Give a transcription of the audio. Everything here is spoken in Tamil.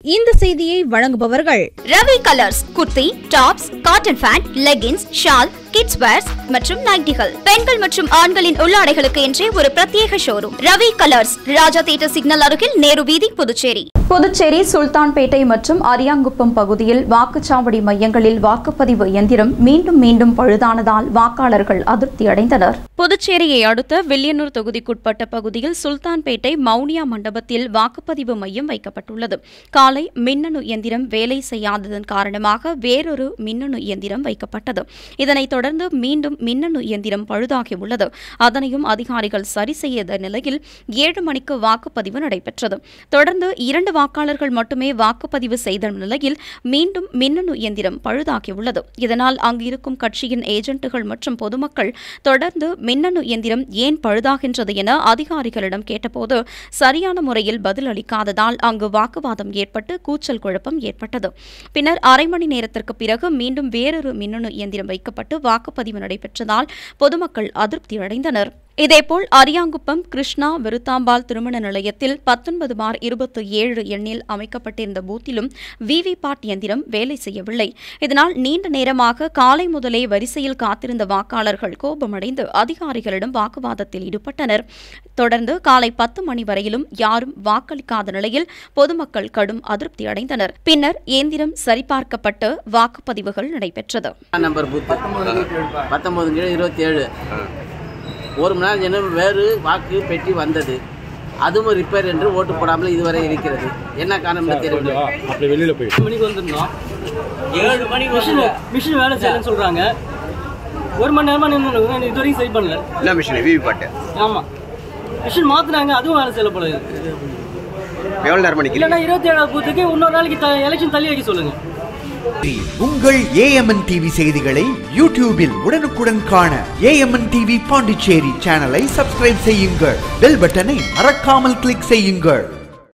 இந்த செய்தியை வழங்குபவர்கள் Ravi colours kurti tops cotton pant leggings shawl kids wears மற்றும் நைட்டிகள் பெண்கள் மற்றும் ஆண்களின் உள்ளாடைகளுக்கு என்றே ஒரு பிரத்யேக showroom Ravi colours Raja theatre signal அருகில் நேரு வீதி புதுச்சேரி புதுச்சேரி சுல்தான்பேட்டை மற்றும் அரியாங்குப்பம் பகுதியில் வாக்குச்சாவடி மையங்களில் வாக்குப்பதிவு இயந்திரம் மீண்டும் மீண்டும் பழுதானதால் வாக்காளர்கள் அதிருப்தியடைந்தனர் புதுச்சேரியை அடுத்த வில்லியனூர் தொகுதிக்குட்பட்ட பகுதியில் சுல்தான்பேட்டை மௌனியா மண்டபத்தில் வாக்குப்பதிவு மையம் வைக்கப்பட்டுள்ளது காலை மின்னணு இயந்திரம் வேலை செய்யாததன் காரணமாக வேறொரு மின்னணு இயந்திரம் வைக்கப்பட்டது இதனைத் தொடர்ந்து மீண்டும் மின்னணு இயந்திரம் பழுதாகியுள்ளது அதனையும் அதிகாரிகள் சரி செய்த நிலையில் ஏழு மணிக்கு வாக்குப்பதிவு நடைபெற்றது தொடர்ந்து இரண்டு வாக்காளர்கள் மட்டுமே வாக்குப்பதிவு செய்த நிலையில் மீண்டும் மின்னணு இயந்திரம் பழுதாகியுள்ளது இதனால் அங்கு இருக்கும் கட்சியின் ஏஜென்ட்டுகள் மற்றும் பொதுமக்கள் தொடர்ந்து மின்னணு இயந்திரம் ஏன் பழுதாகின்றது என அதிகாரிகளிடம் கேட்டபோது சரியான முறையில் பதில் அளிக்காததால் அங்கு வாக்குவாதம் ஏற்பட்டு கூச்சல் குழப்பம் ஏற்பட்டது பின்னர் அரை மணி நேரத்திற்கு பிறகு மீண்டும் வேறொரு மின்னணு இயந்திரம் வைக்கப்பட்டு வாக்குப்பதிவு நடைபெற்றதால் பொதுமக்கள் அதிருப்தியடைந்தனர் இதேபோல் அரியாங்குப்பம் கிருஷ்ணா விருத்தாம்பாள் திருமண நிலையத்தில் பத்தொன்பது பார் இருபத்தி ஏழு எண்ணில் அமைக்கப்பட்டிருந்த பூத்திலும் விவிபாட் இயந்திரம் வேலை செய்யவில்லை இதனால் நீண்ட நேரமாக காலை முதலே வரிசையில் காத்திருந்த வாக்காளர்கள் கோபமடைந்து அதிகாரிகளிடம் வாக்குவாதத்தில் ஈடுபட்டனர் தொடர்ந்து காலை பத்து மணி வரையிலும் யாரும் வாக்களிக்காத நிலையில் பொதுமக்கள் கடும் அதிருப்தி அடைந்தனர் பின்னர் இயந்திரம் சரிபார்க்கப்பட்டு வாக்குப்பதிவுகள் நடைபெற்றது நம்பர் பூத்து பத்தொம்போது கீழே இருபத்தி ஏழு ஒரு மணி நேரம் சென்று வேறு வாக்கு பெட்டி வந்தது அதுவும் ரிப்பேர் என்று ஓட்டு போடாமல் இதுவரை இருக்கிறது என்ன காரணம் என்று தெரியவில்லை அப்படி வெளியில போய் மணிக்கு வந்திருந்தோம் ஏழு மணிக்கு மிஷின் மிஷின் வேலை செய்யலன்னு சொல்றாங்க ஒரு மணி நேரமா நின்று இது வரைக்கும் சரி பண்ணல என்ன மிஷின் விவி பாட்டு ஆமா மிஷின் மாத்துனாங்க அதுவும் வேலை செய்யல போல இருக்கு. எவ்வளவு நேரம் பண்ணிக்கல இல்லைன்னா இருபத்தி ஏழாவது பூத்துக்கு இன்னொரு நாளைக்கு எலெக்ஷன் தள்ளி வைக்க சொல்லுங்க உங்கள் ஏஎம்என் டிவி செய்திகளை யூடியூபில் உடனுக்குடன் காண ஏஎம்என் டிவி பாண்டிச்சேரி சேனலை சப்ஸ்கிரைப் செய்யுங்கள் பெல் பட்டனை மறக்காமல் கிளிக் செய்யுங்கள்